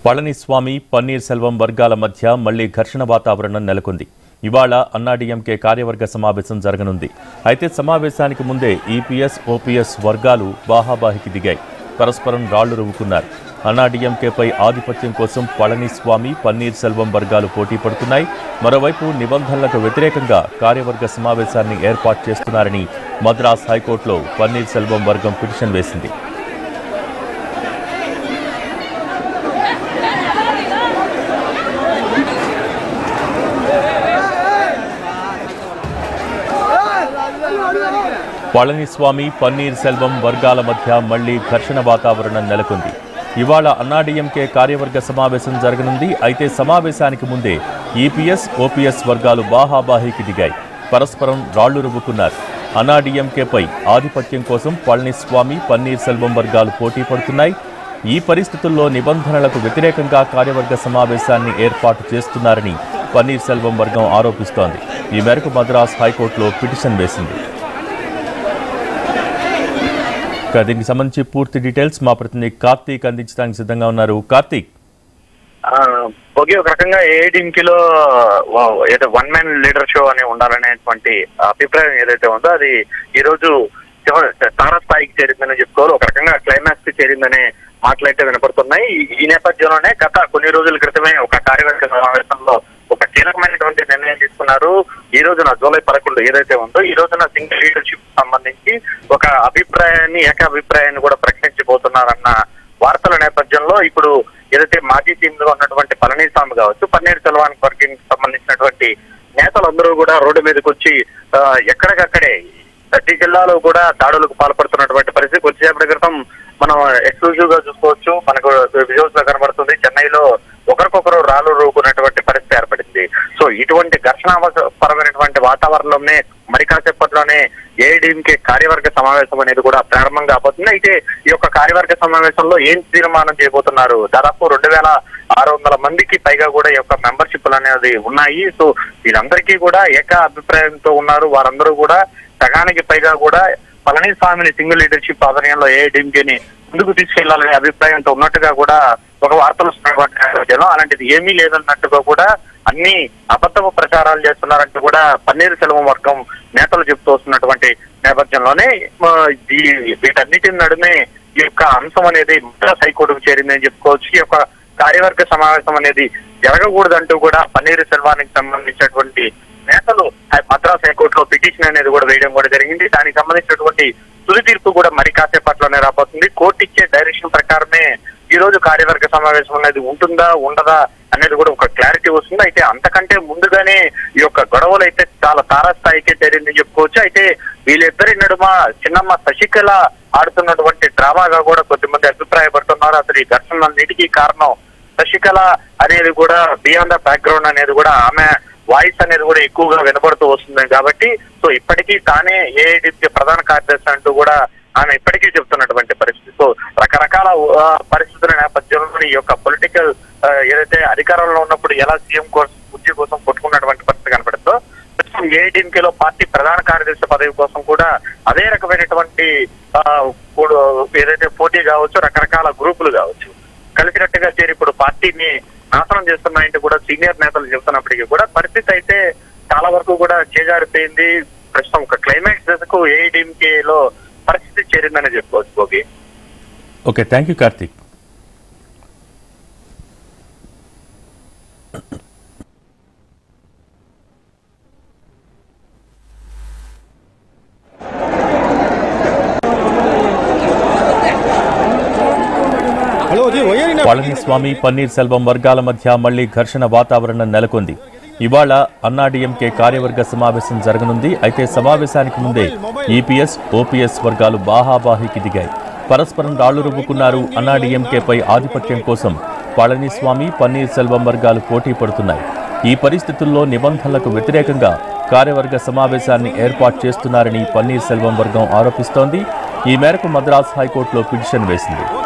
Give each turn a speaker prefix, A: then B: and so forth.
A: పళనిస్వామి పన్నీర్ సెల్వం వర్గాల మధ్య మళ్లీ ఘర్షణ వాతావరణం నెలకొంది ఇవాళ అన్నాడీఎంకే కార్యవర్గ సమావేశం జరగనుంది అయితే సమావేశానికి ముందే ఈపీఎస్ ఓపీఎస్ వర్గాలు బాహాబాహికి దిగాయి పరస్పరం రాళ్లు రువ్వుకున్నారు అన్నాడీఎంకేపై ఆధిపత్యం కోసం పళనిస్వామి పన్నీర్ సెల్వం వర్గాలు పోటీ పడుతున్నాయి మరోవైపు నిబంధనలకు వ్యతిరేకంగా కార్యవర్గ సమావేశాన్ని ఏర్పాటు చేస్తున్నారని మద్రాస్ హైకోర్టులో పన్నీర్ సెల్వం వర్గం పిటిషన్ వేసింది పళనిస్వామి పన్నీర్ సెల్వం వర్గాల మధ్య మళ్లీ ఘర్షణ వాతావరణం నెలకొంది ఇవాళ అన్నాడీఎంకే కార్యవర్గ సమావేశం జరగనుంది అయితే సమావేశానికి ముందే ఈపీఎస్ ఓపీఎస్ వర్గాలు బాహాబాహికి దిగాయి పరస్పరం రాళ్లు రువ్వుకున్నారు అన్నాడీఎంకేపై ఆధిపత్యం కోసం పళనిస్వామి పన్నీర్ సెల్వం వర్గాలు పోటీ పడుతున్నాయి ఈ పరిస్థితుల్లో నిబంధనలకు వ్యతిరేకంగా కార్యవర్గ సమావేశాన్ని ఏర్పాటు చేస్తున్నారని పన్నీర్ సెల్వం వర్గం ఆరోపిస్తోంది ఈ మేరకు మద్రాస్ హైకోర్టులో పిటిషన్ వేసింది ఇక దీనికి సంబంధించి పూర్తి డీటెయిల్స్ మా ప్రతినిధి కార్తీక్ అందించడానికి సిద్ధంగా ఉన్నారు కార్తీక్
B: ఆ, భోగి ఒక రకంగా ఏడీఎంకీలో ఏదో వన్ మ్యాన్ లీడర్ షో అని ఉండాలనేటువంటి అభిప్రాయం ఏదైతే ఉందో అది ఈ రోజు చివరి- తారస్థాయికి చేరిందని చెప్పుకోవాలి ఒక రకంగా క్లైమాక్స్ కి చేరిందనే మాటలైతే వినపడుతున్నాయి ఈ- ఈ నేపథ్యంలోనే గత కొన్ని రోజుల క్రితమే ఒక కార్యవర్గ సమావేశంలో ఒక కీలకమైనటువంటి నిర్ణయం తీసుకున్నారు ఈ రోజున జూలై పదకొండు ఏదైతే ఉందో ఈ రోజున సింగిల్ లీడర్షిప్ సంబంధించి ఒక అభిప్రాయాన్ని ఏకాభిప్రాయాన్ని కూడా ప్రకటించబోతున్నారన్న వార్తల నేపథ్యంలో ఇప్పుడు ఏదైతే మాజీ టీమ్ లో ఉన్నటువంటి పళనిస్వామి కావచ్చు పన్నీర్ సెల్వాన్ వర్గం సంబంధించినటువంటి నేతలందరూ కూడా రోడ్డు మీదకి వచ్చి ఆ, ఎక్కడికక్కడే ప్రతి జిల్లాలో కూడా దాడులకు పాల్పడుతున్నటువంటి పరిస్థితి కొద్దిసేపటి క్రితం మనం ఎక్స్క్లూజివ్ గా చూసుకోవచ్చు మనకు విజువల్స్ లో కనబడుతుంది చెన్నైలో ఒకరికొకరు రాళ్ళు రూకున్నటువంటి పరిస్థితి ఏర్పడింది సో ఇటువంటి ఘర్షణాపరమైనటువంటి వాతావరణంలోనే మరి కాసేపట్లోనే ఏఐడిఎంకే కార్యవర్గ సమావేశం అనేది కూడా ప్రారంభం కాబోతుంది అయితే ఈ యొక్క కార్యవర్గ సమావేశంలో ఏం తీర్మానం చేయబోతున్నారు దాదాపు రెండు వేల ఆరు వందల మందికి పైగా కూడా ఈ యొక్క మెంబర్షిప్లు అనేది ఉన్నాయి సో వీళ్ళందరికీ కూడా ఏక అభిప్రాయంతో ఉన్నారు వారందరూ కూడా సగానికి పైగా కూడా పళనిస్వామిని సింగిల్ లీడర్షిప్ ఆధ్వర్యంలో ఏఐడిఎంకేని ముందుకు తీసుకెళ్లాలనే అభిప్రాయంతో ఉన్నట్టుగా కూడా ఒక వార్తలు వస్తున్నటువంటి నేపథ్యంలో అలాంటిది ఏమీ లేదన్నట్టుగా కూడా అన్ని అబద్ధపు ప్రచారాలు చేస్తున్నారంటూ కూడా పన్నీర్ సెల్వం వర్గం నేతలు చెప్తూ వస్తున్నటువంటి నేపథ్యంలోనే ఆ, ఈ- వీటన్నిటి నడుమే ఈ యొక్క అంశం అనేది మద్రాస్ హైకోర్టుకు చేరిందని చెప్పుకోవచ్చు ఈ యొక్క కార్యవర్గ సమావేశం అనేది జరగకూడదంటూ కూడా పన్నీర్ సెల్వానికి సంబంధించినటువంటి నేతలు హై- మద్రాస్ హైకోర్టులో పిటిషన్ అనేది కూడా వేయడం కూడా జరిగింది దానికి సంబంధించినటువంటి తుది తీర్పు కూడా మరి కాసేపట్లోనే రాబోతుంది కోర్టు ఇచ్చే డైరెక్షన్ ప్రకారమే ఈ రోజు కార్యవర్గ సమావేశం అనేది ఉంటుందా ఉండదా అనేది కూడా ఒక క్లారిటీ వస్తుంది అయితే అంతకంటే ముందుగానే ఈ యొక్క గొడవలు అయితే చాలా తారాస్థాయికే చేరిందని చెప్పుకోవచ్చు అయితే వీళ్ళిద్దరి నడుమ చిన్నమ్మ శశికళ ఆడుతున్నటువంటి డ్రామాగా కూడా కొద్దిమంది అభిప్రాయపడుతున్నారు అసలు ఈ ఘర్షణలన్నిటికీ కారణం శశికళ అనేది కూడా బియాండ్ ద బ్యాక్గ్రౌండ్ అనేది కూడా ఆమె వాయిస్ అనేది కూడా ఎక్కువగా వినపడుతూ వస్తుంది కాబట్టి సో ఇప్పటికీ తానే ఏఐడిపి ప్రధాన కార్యదర్శి అంటూ కూడా ఆమె ఇప్పటికీ చెప్తున్నటువంటి పరిస్థితి సో రకరకాల ఆ, పరిస్థితుల నేపథ్యంలో ఈ యొక్క పొలిటికల్ ఏదైతే అధికారంలో ఉన్నప్పుడు ఎలా సీఎం కోసం కుర్చీ కోసం కొట్టుకున్నటువంటి పరిస్థితి కనపడుతుందో ప్రస్తుతం ఏఐడిఎంకేలో పార్టీ ప్రధాన కార్యదర్శి పదవి కోసం కూడా అదే రకమైనటువంటి ఆ, ఇప్పుడు ఏదైతే పోటీ కావచ్చు రకరకాల గ్రూపులు కావచ్చు కలిసినట్టుగా చేరి ఇప్పుడు పార్టీని నాశనం చేస్తున్నాయంటే కూడా సీనియర్ నేతలు చెబుతున్నప్పటికీ కూడా పరిస్థితి అయితే చాలా వరకు కూడా చేజారిపోయింది ప్రస్తుతం ఒక క్లైమాక్స్ దశకు ఏఐడిఎంకే లో పరిస్థితి చేరిందని చెప్పుకోవచ్చు Bhogi
A: okay thank you Karthik
C: hello ji వయ్యారి
A: పళనిస్వామి పన్నీర్ సెల్వం వర్గాల మధ్య మళ్లీ ఘర్షణ వాతావరణం నెలకొంది ఇవాళ అన్నాడీఎంకే కార్యవర్గ సమావేశం జరగనుంది అయితే సమావేశానికి ముందే ఈపీఎస్ ఓపీఎస్ వర్గాలు బాహాబాహికి దిగాయి పరస్పరం రాళ్లు రువ్వుకున్నారు అన్నాడీఎంకేపై ఆధిపత్యం కోసం పళనిస్వామి పన్నీర్ సెల్వం వర్గాలు పోటీ పడుతున్నాయి ఈ పరిస్థితుల్లో నిబంధనలకు వ్యతిరేకంగా కార్యవర్గ సమావేశాన్ని ఏర్పాటు చేస్తున్నారని పన్నీర్ సెల్వం వర్గం ఆరోపిస్తోంది ఈ మేరకు మద్రాస్ హైకోర్టులో పిటిషన్ వేసింది